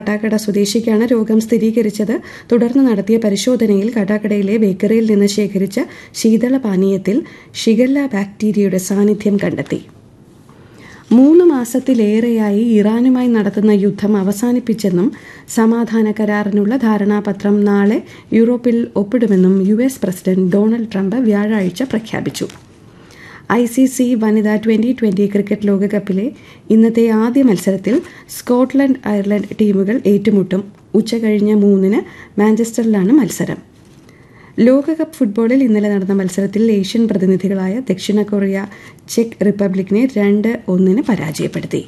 കാട്ടാക്കട സ്വദേശിക്കാണ് രോഗം സ്ഥിരീകരിച്ചത് തുടർന്ന് നടത്തിയ പരിശോധനയിൽ കാട്ടാക്കടയിലെ ബേക്കറിയിൽ നിന്ന് ശേഖരിച്ച ശീതള പാനീയത്തിൽ ഷിഗല്ല ബാക്ടീരിയയുടെ സാന്നിധ്യം കണ്ടെത്തി മൂന്ന് മാസത്തിലേറെയായി ഇറാനുമായി നടത്തുന്ന യുദ്ധം അവസാനിപ്പിച്ചെന്നും സമാധാന കരാറിനുള്ള ധാരണാപത്രം നാളെ യൂറോപ്പിൽ ഒപ്പിടുമെന്നും U S president Donald Trump വ്യാഴാഴ്ച പ്രഖ്യാപിച്ചു ഐ സി സി വനിതാ ട്വന്റി ട്വന്റി ക്രിക്കറ്റ് ലോകകപ്പിലെ ഇന്നത്തെ ആദ്യ മത്സരത്തിൽ സ്കോട്ട്ലൻഡ് അയർലൻഡ് ടീമുകൾ ഏറ്റുമുട്ടും ഉച്ചകഴിഞ്ഞ് മൂന്നിന് മാഞ്ചസ്റ്ററിലാണ് മത്സരം ലോകകപ്പ് ഫുട്ബോളിൽ ഇന്നലെ നടന്ന മത്സരത്തിൽ ഏഷ്യൻ പ്രതിനിധികളായ ദക്ഷിണ കൊറിയ ചെക്ക് റിപ്പബ്ലിക്കിനെ രണ്ട് ഒന്നിന് പരാജയപ്പെടുത്തി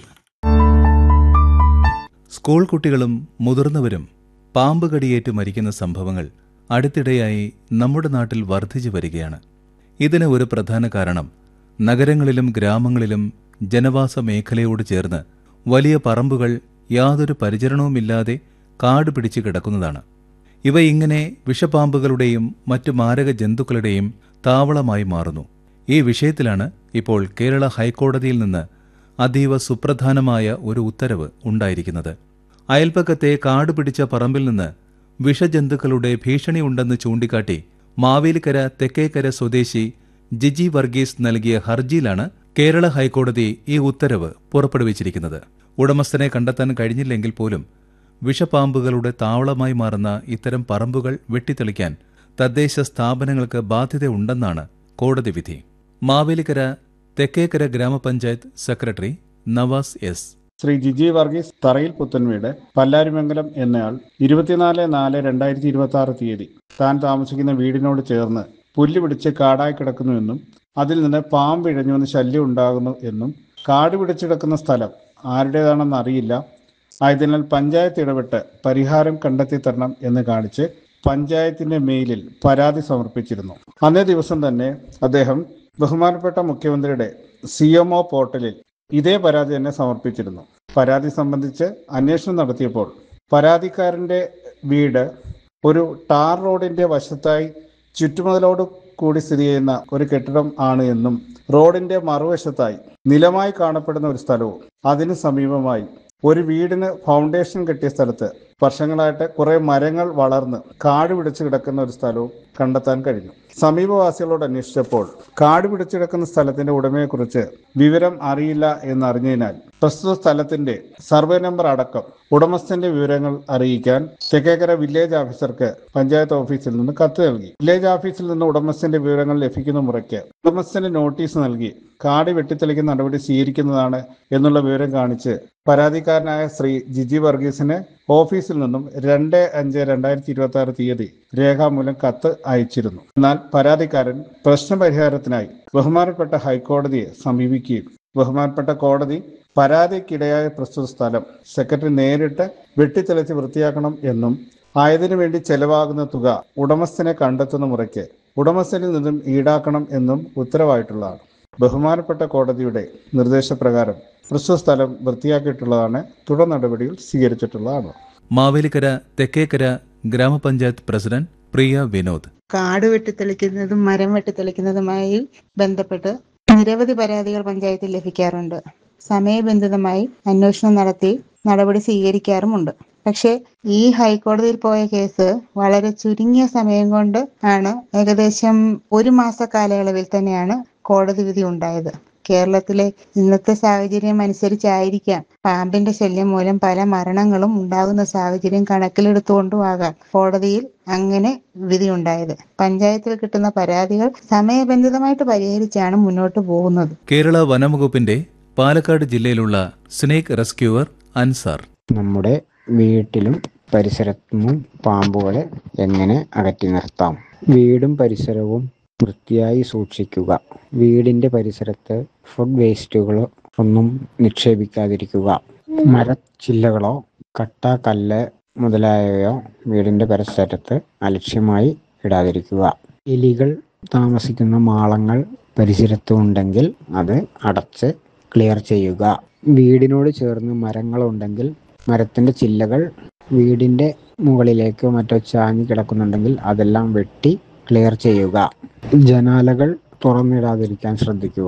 സ്കൂൾ കുട്ടികളും മുതിർന്നവരും പാമ്പ് കടിയേറ്റ് മരിക്കുന്ന സംഭവങ്ങൾ അടുത്തിടെയായി നമ്മുടെ നാട്ടിൽ വർദ്ധിച്ചു വരികയാണ് ഇതിന് ഒരു പ്രധാന കാരണം നഗരങ്ങളിലും ഗ്രാമങ്ങളിലും ജനവാസ മേഖലയോട് ചേർന്ന് വലിയ പറമ്പുകൾ യാതൊരു പരിചരണവുമില്ലാതെ കാട് പിടിച്ചു കിടക്കുന്നതാണ് ഇവ ഇങ്ങനെ വിഷപ്പാമ്പുകളുടെയും മറ്റു മാരക ജന്തുക്കളുടെയും താവളമായി മാറുന്നു ഈ വിഷയത്തിലാണ് ഇപ്പോൾ കേരള ഹൈക്കോടതിയിൽ നിന്ന് അതീവ സുപ്രധാനമായ ഒരു ഉത്തരവ് ഉണ്ടായിരിക്കുന്നത് അയൽപ്പക്കത്തെ കാട് പിടിച്ച പറമ്പിൽ നിന്ന് വിഷജന്തുക്കളുടെ ഭീഷണിയുണ്ടെന്ന് ചൂണ്ടിക്കാട്ടി മാവേലിക്കര തെക്കേക്കര സ്വദേശി ജിജി വർഗീസ് നൽകിയ ഹർജിയിലാണ് കേരള ഹൈക്കോടതി ഈ ഉത്തരവ് പുറപ്പെടുവിച്ചിരിക്കുന്നത് ഉടമസ്ഥനെ കണ്ടെത്താൻ കഴിഞ്ഞില്ലെങ്കിൽ പോലും വിഷപ്പാമ്പുകളുടെ താവളമായി മാറുന്ന ഇത്തരം പറമ്പുകൾ വെട്ടിത്തെളിക്കാൻ തദ്ദേശ സ്ഥാപനങ്ങൾക്ക് ബാധ്യതയുണ്ടെന്നാണ് കോടതി വിധി മാവേലിക്കര തെക്കേക്കര ഗ്രാമപഞ്ചായത്ത് സെക്രട്ടറി നവാസ് എസ് ശ്രീ ജിജി വർഗീസ് തറയിൽ പുത്തൻവീട് പല്ലാരിമംഗലം എന്നയാൾ ഇരുപത്തിനാല് നാല് രണ്ടായിരത്തി ഇരുപത്തി ആറ് തീയതി താൻ താമസിക്കുന്ന വീടിനോട് ചേർന്ന് പുല്ല് പിടിച്ച് കാടായി കിടക്കുന്നുവെന്നും അതിൽ നിന്ന് പാമ്പ് ഇഴഞ്ഞുവെന്ന് ശല്യം ഉണ്ടാകുന്നു എന്നും കാട് പിടിച്ചു കിടക്കുന്ന സ്ഥലം ആരുടേതാണെന്ന് അറിയില്ല ആയതിനാൽ പഞ്ചായത്ത് ഇടപെട്ട് പരിഹാരം കണ്ടെത്തി തരണം എന്ന് കാണിച്ച് പഞ്ചായത്തിന്റെ മെയിലിൽ പരാതി സമർപ്പിച്ചിരുന്നു അന്നേ ദിവസം തന്നെ അദ്ദേഹം ബഹുമാനപ്പെട്ട മുഖ്യമന്ത്രിയുടെ സി പോർട്ടലിൽ ഇതേ പരാതി തന്നെ സമർപ്പിച്ചിരുന്നു പരാതി സംബന്ധിച്ച് അന്വേഷണം നടത്തിയപ്പോൾ പരാതിക്കാരന്റെ വീട് ഒരു ടാർ റോഡിന്റെ വശത്തായി ചുറ്റുമുതലോട് കൂടി സ്ഥിതി ചെയ്യുന്ന ഒരു കെട്ടിടം ആണ് എന്നും റോഡിന്റെ മറുവശത്തായി നിലമായി കാണപ്പെടുന്ന ഒരു സ്ഥലവും അതിന് സമീപമായി ഒരു വീടിന് ഫൗണ്ടേഷൻ കെട്ടിയ സ്ഥലത്ത് വർഷങ്ങളായിട്ട് കുറെ മരങ്ങൾ വളർന്ന് കാട് പിടിച്ചു കിടക്കുന്ന ഒരു സ്ഥലവും കണ്ടെത്താൻ കഴിഞ്ഞു സമീപവാസികളോട് അന്വേഷിച്ചപ്പോൾ കാട് പിടിച്ചു കിടക്കുന്ന സ്ഥലത്തിന്റെ ഉടമയെക്കുറിച്ച് വിവരം അറിയില്ല എന്നറിഞ്ഞതിനാൽ പ്രസ്തുത സ്ഥലത്തിന്റെ സർവേ നമ്പർ അടക്കം ഉടമസ്ഥന്റെ വിവരങ്ങൾ അറിയിക്കാൻ തെക്കേക്കര വില്ലേജ് ഓഫീസർക്ക് പഞ്ചായത്ത് ഓഫീസിൽ നിന്ന് കത്ത് നൽകി വില്ലേജ് ഓഫീസിൽ നിന്ന് ഉടമസ്ഥന്റെ വിവരങ്ങൾ ലഭിക്കുന്ന മുറയ്ക്ക് ഉടമസ്ഥന് നോട്ടീസ് നൽകി കാട് വെട്ടിത്തെളിക്കുന്ന നടപടി സ്വീകരിക്കുന്നതാണ് എന്നുള്ള വിവരം കാണിച്ച് പരാതിക്കാരനായ ശ്രീ ജിജി വർഗീസിന് ഓഫീസിൽ നിന്നും രണ്ട് അഞ്ച് രണ്ടായിരത്തി ഇരുപത്തി ആറ് തീയതി രേഖാമൂലം കത്ത് അയച്ചിരുന്നു എന്നാൽ പരാതിക്കാരൻ പ്രശ്നപരിഹാരത്തിനായി ബഹുമാനപ്പെട്ട ഹൈക്കോടതിയെ സമീപിക്കുകയും ബഹുമാനപ്പെട്ട കോടതി പരാതിക്കിടയായ പ്രസ്തുത സ്ഥലം സെക്രട്ടറി നേരിട്ട് വെട്ടിത്തെളിച്ച് വൃത്തിയാക്കണം എന്നും ആയതിനു വേണ്ടി ചെലവാകുന്ന തുക ഉടമസ്ഥനെ കണ്ടെത്തുന്ന മുറയ്ക്ക് ഉടമസ്ഥനിൽ നിന്നും ഈടാക്കണം എന്നും ഉത്തരവായിട്ടുള്ളതാണ് ബഹുമാനപ്പെട്ട കോടതിയുടെ നിർദ്ദേശപ്രകാരം പ്രസ്തുത സ്ഥലം വൃത്തിയാക്കിയിട്ടുള്ളതാണ് തുടർ നടപടികൾ സ്വീകരിച്ചിട്ടുള്ളതാണ് മാവേലിക്കര തെക്കേക്കര ഗ്രാമപഞ്ചായത്ത് പ്രസിഡന്റ് പ്രിയ വിനോദ് കാട് വെട്ടിത്തെളിക്കുന്നതും മരം വെട്ടിത്തെളിക്കുന്നതുമായി ബന്ധപ്പെട്ട് നിരവധി പരാതികൾ പഞ്ചായത്തിൽ ലഭിക്കാറുണ്ട് സമയബന്ധിതമായി അന്വേഷണം നടത്തി നടപടി സ്വീകരിക്കാറുമുണ്ട് പക്ഷേ ഈ ഹൈക്കോടതിയിൽ പോയ കേസ് വളരെ ചുരുങ്ങിയ സമയം കൊണ്ട് ആണ് ഏകദേശം ഒരു മാസ കാലയളവിൽ തന്നെയാണ് കോടതി വിധി ഉണ്ടായത് കേരളത്തിലെ ഇന്നത്തെ സാഹചര്യം അനുസരിച്ചായിരിക്കാം പാമ്പിന്റെ ശല്യം മൂലം പല മരണങ്ങളും ഉണ്ടാകുന്ന സാഹചര്യം കണക്കിലെടുത്തുകൊണ്ടുമാകാം കോടതിയിൽ അങ്ങനെ വിധി ഉണ്ടായത് പഞ്ചായത്തിൽ കിട്ടുന്ന പരാതികൾ സമയബന്ധിതമായിട്ട് പരിഹരിച്ചാണ് മുന്നോട്ട് പോകുന്നത് കേരള വനംവകുപ്പിന്റെ പാലക്കാട് ജില്ലയിലുള്ള സ്നേക്ക് റെസ്ക്യൂവർ അൻസാർ നമ്മുടെ വീട്ടിലും പരിസരത്തും പാമ്പുകളെ എങ്ങനെ അകറ്റി നിർത്താം വീടും പരിസരവും വൃത്തിയായി സൂക്ഷിക്കുക വീടിന്റെ പരിസരത്ത് ഫുഡ് വേസ്റ്റുകളോ ഒന്നും നിക്ഷേപിക്കാതിരിക്കുക മരച്ചില്ലകളോ കട്ട കല്ല് മുതലായവയോ വീടിന്റെ പരിസരത്ത് അലക്ഷ്യമായി ഇടാതിരിക്കുക എലികൾ താമസിക്കുന്ന മാളങ്ങൾ പരിസരത്ത് ഉണ്ടെങ്കിൽ അത് അടച്ച് ക്ലിയർ ചെയ്യുക വീടിനോട് ചേർന്ന് മരങ്ങളുണ്ടെങ്കിൽ മരത്തിന്റെ ചില്ലകൾ വീടിന്റെ മുകളിലേക്കോ മറ്റോ ചാഞ്ഞു കിടക്കുന്നുണ്ടെങ്കിൽ അതെല്ലാം വെട്ടി ക്ലിയർ ചെയ്യുക ജനാലകൾ തുറന്നിടാതിരിക്കാൻ ശ്രദ്ധിക്കുക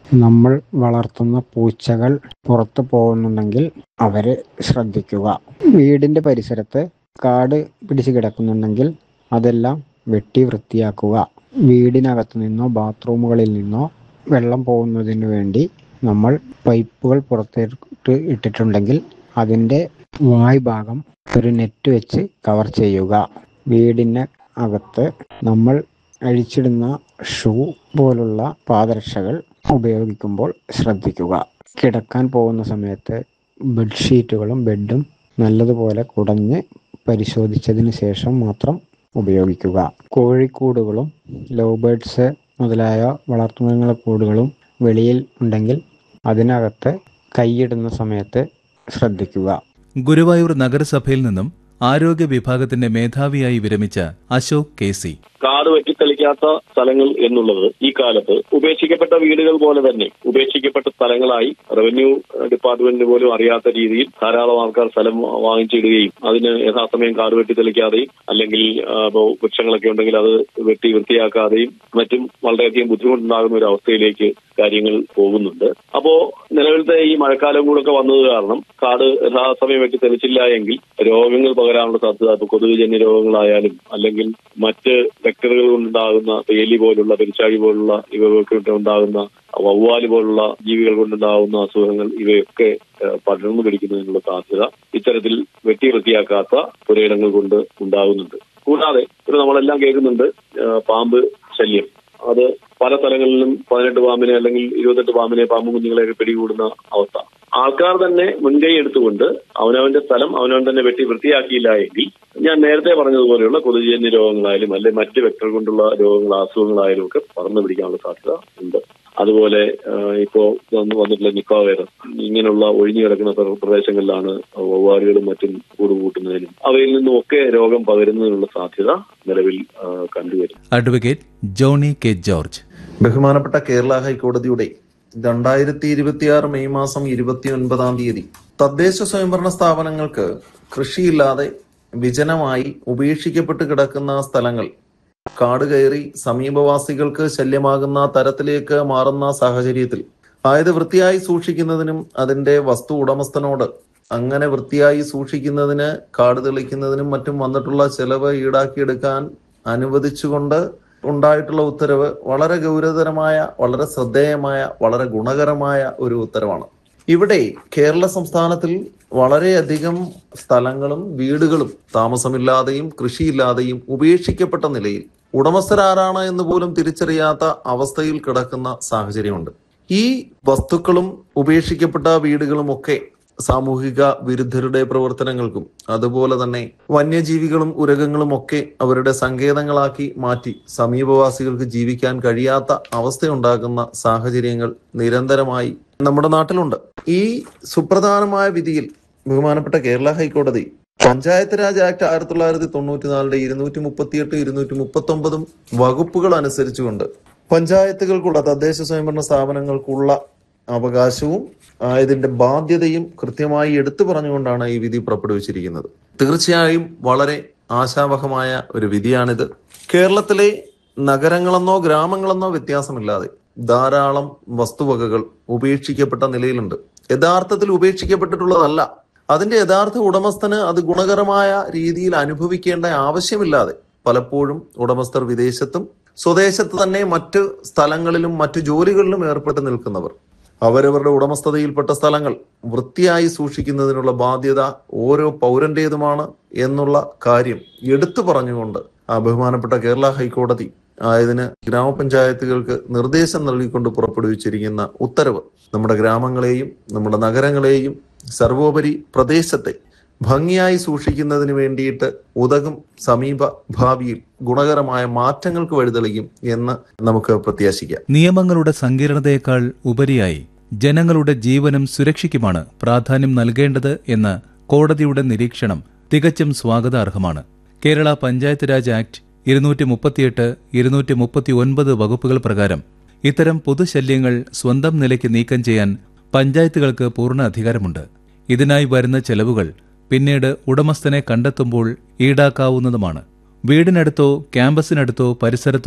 നമ്മൾ വളർത്തുന്ന പൂച്ചകൾ പുറത്തു പോകുന്നുണ്ടെങ്കിൽ അവരെ ശ്രദ്ധിക്കുക വീടിൻ്റെ പരിസരത്ത് കാട് പിടിച്ച് കിടക്കുന്നുണ്ടെങ്കിൽ അതെല്ലാം വെട്ടി വൃത്തിയാക്കുക വീടിനകത്തു നിന്നോ ബാത്റൂമുകളിൽ നിന്നോ വെള്ളം പോകുന്നതിന് വേണ്ടി നമ്മൾ പൈപ്പുകൾ പുറത്തേക്ക് ഇട്ടിട്ടുണ്ടെങ്കിൽ അതിൻ്റെ വായ് ഭാഗം ഒരു നെറ്റ് വെച്ച് കവർ ചെയ്യുക വീടിന് അകത്ത് നമ്മൾ അഴിച്ചിടുന്ന ഷൂ പോലുള്ള പാദരക്ഷകൾ ഉപയോഗിക്കുമ്പോൾ ശ്രദ്ധിക്കുക കിടക്കാൻ പോകുന്ന സമയത്ത് ബെഡ്ഷീറ്റുകളും ബെഡും നല്ലതുപോലെ കുടഞ്ഞ് പരിശോധിച്ചതിന് ശേഷം മാത്രം ഉപയോഗിക്കുക കോഴിക്കൂടുകളും ലവ് ബേഡ്സ് മുതലായ വളർത്തുമൃഗങ്ങളുടെ കൂടുകളും വെളിയിൽ ഉണ്ടെങ്കിൽ അതിനകത്ത് കൈയിടുന്ന സമയത്ത് ശ്രദ്ധിക്കുക ഗുരുവായൂർ നഗരസഭയിൽ നിന്നും ആരോഗ്യ വിഭാഗത്തിന്റെ മേധാവിയായി വിരമിച്ച അശോക് കെ സി കാട് വെട്ടിത്തെളിക്കാത്ത സ്ഥലങ്ങൾ എന്നുള്ളത് ഈ കാലത്ത് ഉപേക്ഷിക്കപ്പെട്ട വീടുകൾ പോലെ തന്നെ ഉപേക്ഷിക്കപ്പെട്ട സ്ഥലങ്ങളായി റവന്യൂ ഡിപ്പാർട്ട്മെന്റിന് പോലും അറിയാത്ത രീതിയിൽ ധാരാളം ആൾക്കാർ സ്ഥലം വാങ്ങിച്ചിടുകയും അതിന് യഥാസമയം കാട് വെട്ടിത്തെളിക്കാതെയും അല്ലെങ്കിൽ ആ, ഇപ്പോ വൃക്ഷങ്ങളൊക്കെ ഉണ്ടെങ്കിൽ അത് വെട്ടി വൃത്തിയാക്കാതെയും മറ്റും വളരെയധികം ബുദ്ധിമുട്ടുണ്ടാകുന്ന ഒരു അവസ്ഥയിലേക്ക് കാര്യങ്ങൾ പോകുന്നുണ്ട് അപ്പോ നിലവിലത്തെ ഈ മഴക്കാലം കൂടെ വന്നത് കാരണം കാട് യഥാസമയം വെട്ടി തെളിച്ചില്ല എങ്കിൽ രോഗങ്ങൾ പകരാനുള്ള സാധ്യത ഇപ്പൊ കൊതുകുജന്യ രോഗങ്ങളായാലും അല്ലെങ്കിൽ മറ്റ് വെക്ടറുകൾ കൊണ്ടുണ്ടാകുന്ന പേലി പോലുള്ള പെരിച്ചാഴി പോലുള്ള ഇവയൊക്കെ ഉണ്ടാകുന്ന വവ്വാല് പോലുള്ള ജീവികൾ കൊണ്ടുണ്ടാകുന്ന അസുഖങ്ങൾ ഇവയൊക്കെ ഏഹ്, പടർന്നു പിടിക്കുന്നതിനുള്ള സാധ്യത ഇത്തരത്തിൽ വെട്ടി വൃത്തിയാക്കാത്ത പുരയിടങ്ങൾ കൊണ്ട് ഉണ്ടാകുന്നുണ്ട് കൂടാതെ ഇവിടെ നമ്മളെല്ലാം കേൾക്കുന്നുണ്ട് ഏഹ്, പാമ്പ് ശല്യം അത് പല സ്ഥലങ്ങളിലും പതിനെട്ട് പാമ്പിനെ അല്ലെങ്കിൽ ഇരുപത്തെട്ട് പാമ്പിനെ പാമ്പ് കുഞ്ഞുങ്ങളെയൊക്കെ പിടികൂടുന്ന അവസ്ഥ ആൾക്കാർ തന്നെ മുൻകൈ എടുത്തുകൊണ്ട് അവനവന്റെ സ്ഥലം അവനവൻ തന്നെ വെട്ടി വൃത്തിയാക്കിയില്ല എങ്കിൽ ഞാൻ നേരത്തെ പറഞ്ഞതുപോലെയുള്ള കൊതുകുജന്യ രോഗങ്ങളായാലും അല്ലെ മറ്റ് വെക്ടർ കൊണ്ടുള്ള രോഗങ്ങൾ അസുഖങ്ങളായാലും ഒക്കെ പറന്നു പിടിക്കാനുള്ള സാധ്യത ഉണ്ട് അതുപോലെ ആഹ്, ഇപ്പോ വന്ന് വന്നിട്ടുള്ള നിപ്പ വൈറസ് ഇങ്ങനെയുള്ള ഒഴിഞ്ഞു കിടക്കുന്ന പ്ര- പ്രദേശങ്ങളിലാണ് വവ്വാലുകളും മറ്റും കൂടുകൂട്ടുന്നതിനും അവയിൽ നിന്നുമൊക്കെ രോഗം പകരുന്നതിനുള്ള സാധ്യത നിലവിൽ ആഹ്, കണ്ടുവരുന്നു അഡ്വക്കേറ്റ് ജോണി കെ ജോർജ് ബഹുമാനപ്പെട്ട കേരള ഹൈക്കോടതിയുടെ രണ്ടായിരത്തി ഇരുപത്തിയാറ് മെയ് മാസം ഇരുപത്തി ഒൻപതാം തീയതി തദ്ദേശ സ്വയംഭരണ സ്ഥാപനങ്ങൾക്ക് കൃഷിയില്ലാതെ വിജനമായി ഉപേക്ഷിക്കപ്പെട്ട് കിടക്കുന്ന സ്ഥലങ്ങൾ കാട് കയറി സമീപവാസികൾക്ക് ശല്യമാകുന്ന തരത്തിലേക്ക് മാറുന്ന സാഹചര്യത്തിൽ ആയത് വൃത്തിയായി സൂക്ഷിക്കുന്നതിനും അതിന്റെ വസ്തു ഉടമസ്ഥനോട് അങ്ങനെ വൃത്തിയായി സൂക്ഷിക്കുന്നതിന് കാട് തെളിക്കുന്നതിനും മറ്റും വന്നിട്ടുള്ള ചെലവ് ഈടാക്കിയെടുക്കാൻ അനുവദിച്ചുകൊണ്ട് ഉണ്ടായിട്ടുള്ള ഉത്തരവ് വളരെ ഗൗരവതരമായ വളരെ ശ്രദ്ധേയമായ വളരെ ഗുണകരമായ ഒരു ഉത്തരവാണ് ഇവിടെ കേരള സംസ്ഥാനത്തിൽ വളരെയധികം സ്ഥലങ്ങളും വീടുകളും താമസമില്ലാതെയും കൃഷിയില്ലാതെയും ഉപേക്ഷിക്കപ്പെട്ട നിലയിൽ ഉടമസ്ഥരാരാണ് എന്ന് പോലും തിരിച്ചറിയാത്ത അവസ്ഥയിൽ കിടക്കുന്ന സാഹചര്യമുണ്ട് ഈ വസ്തുക്കളും ഉപേക്ഷിക്കപ്പെട്ട വീടുകളും ഒക്കെ സാമൂഹിക വിരുദ്ധരുടെ പ്രവർത്തനങ്ങൾക്കും അതുപോലെ തന്നെ വന്യജീവികളും ഉരകങ്ങളും ഒക്കെ അവരുടെ സങ്കേതങ്ങളാക്കി മാറ്റി സമീപവാസികൾക്ക് ജീവിക്കാൻ കഴിയാത്ത അവസ്ഥയുണ്ടാക്കുന്ന സാഹചര്യങ്ങൾ നിരന്തരമായി നമ്മുടെ നാട്ടിലുണ്ട് ഈ സുപ്രധാനമായ വിധിയിൽ ബഹുമാനപ്പെട്ട കേരള ഹൈക്കോടതി പഞ്ചായത്ത് രാജ് ആക്ട് ആയിരത്തി തൊള്ളായിരത്തി തൊണ്ണൂറ്റിനാലിന്റെ ഇരുന്നൂറ്റി മുപ്പത്തിയെട്ട് ഇരുന്നൂറ്റി മുപ്പത്തി ഒമ്പതും വകുപ്പുകൾ അനുസരിച്ചുകൊണ്ട് പഞ്ചായത്തുകൾക്കുള്ള തദ്ദേശ സ്വയംഭരണ സ്ഥാപനങ്ങൾക്കുള്ള അവകാശവും ആ, ഇതിന്റെ ബാധ്യതയും കൃത്യമായി എടുത്തു പറഞ്ഞുകൊണ്ടാണ് ഈ വിധി പുറപ്പെടുവിച്ചിരിക്കുന്നത് തീർച്ചയായും വളരെ ആശാവഹമായ ഒരു വിധിയാണിത് കേരളത്തിലെ നഗരങ്ങളെന്നോ ഗ്രാമങ്ങളെന്നോ വ്യത്യാസമില്ലാതെ ധാരാളം വസ്തുവകകൾ ഉപേക്ഷിക്കപ്പെട്ട നിലയിലുണ്ട് യഥാർത്ഥത്തിൽ ഉപേക്ഷിക്കപ്പെട്ടിട്ടുള്ളതല്ല അതിന്റെ യഥാർത്ഥ ഉടമസ്ഥന് അത് ഗുണകരമായ രീതിയിൽ അനുഭവിക്കേണ്ട ആവശ്യമില്ലാതെ പലപ്പോഴും ഉടമസ്ഥർ വിദേശത്തും സ്വദേശത്ത് തന്നെ മറ്റ് സ്ഥലങ്ങളിലും മറ്റു ജോലികളിലും ഏർപ്പെട്ട് നിൽക്കുന്നവർ അവരവരുടെ ഉടമസ്ഥതയിൽപ്പെട്ട സ്ഥലങ്ങൾ വൃത്തിയായി സൂക്ഷിക്കുന്നതിനുള്ള ബാധ്യത ഓരോ പൗരന്റേതുമാണ് എന്നുള്ള കാര്യം എടുത്തു പറഞ്ഞുകൊണ്ട് ആ ബഹുമാനപ്പെട്ട കേരള ഹൈക്കോടതി ആയതിന് ഗ്രാമപഞ്ചായത്തുകൾക്ക് നിർദ്ദേശം നൽകിക്കൊണ്ട് പുറപ്പെടുവിച്ചിരിക്കുന്ന ഉത്തരവ് നമ്മുടെ ഗ്രാമങ്ങളെയും നമ്മുടെ നഗരങ്ങളെയും സർവോപരി പ്രദേശത്തെ ഭംഗിയായി സൂക്ഷിക്കുന്നതിന് വേണ്ടിയിട്ട് ഉതകും സമീപ ഭാവിയിൽ ഗുണകരമായ മാറ്റങ്ങൾക്ക് വഴിതെളിക്കും എന്ന് നമുക്ക് പ്രത്യാശിക്കാം നിയമങ്ങളുടെ സങ്കീർണതയേക്കാൾ ഉപരിയായി ജനങ്ങളുടെ ജീവനും സുരക്ഷയ്ക്കുമാണ് പ്രാധാന്യം നൽകേണ്ടത് എന്ന കോടതിയുടെ നിരീക്ഷണം തികച്ചും സ്വാഗതാർഹമാണ് കേരള പഞ്ചായത്ത് രാജ് ആക്ട് ഇരുന്നൂറ്റി മുപ്പത്തിയെട്ട് ഇരുന്നൂറ്റി മുപ്പത്തി ഒൻപത് വകുപ്പുകൾ പ്രകാരം ഇത്തരം പൊതുശല്യങ്ങൾ സ്വന്തം നിലയ്ക്ക് നീക്കം ചെയ്യാൻ പഞ്ചായത്തുകൾക്ക് പൂർണ്ണ അധികാരമുണ്ട് ഇതിനായി വരുന്ന ചെലവുകൾ പിന്നീട് ഉടമസ്ഥനെ കണ്ടെത്തുമ്പോൾ ഈടാക്കാവുന്നതുമാണ് വീടിനടുത്തോ ക്യാമ്പസിനടുത്തോ പരിസരത്തോ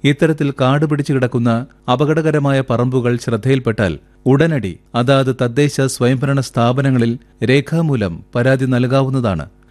ഇത്തരത്തിൽ കാട് പിടിച്ചു കിടക്കുന്ന അപകടകരമായ പറമ്പുകൾ ശ്രദ്ധയിൽപ്പെട്ടാൽ ഉടനടി അതാത് തദ്ദേശ സ്വയംഭരണ സ്ഥാപനങ്ങളിൽ രേഖാമൂലം പരാതി നൽകാവുന്നതാണ്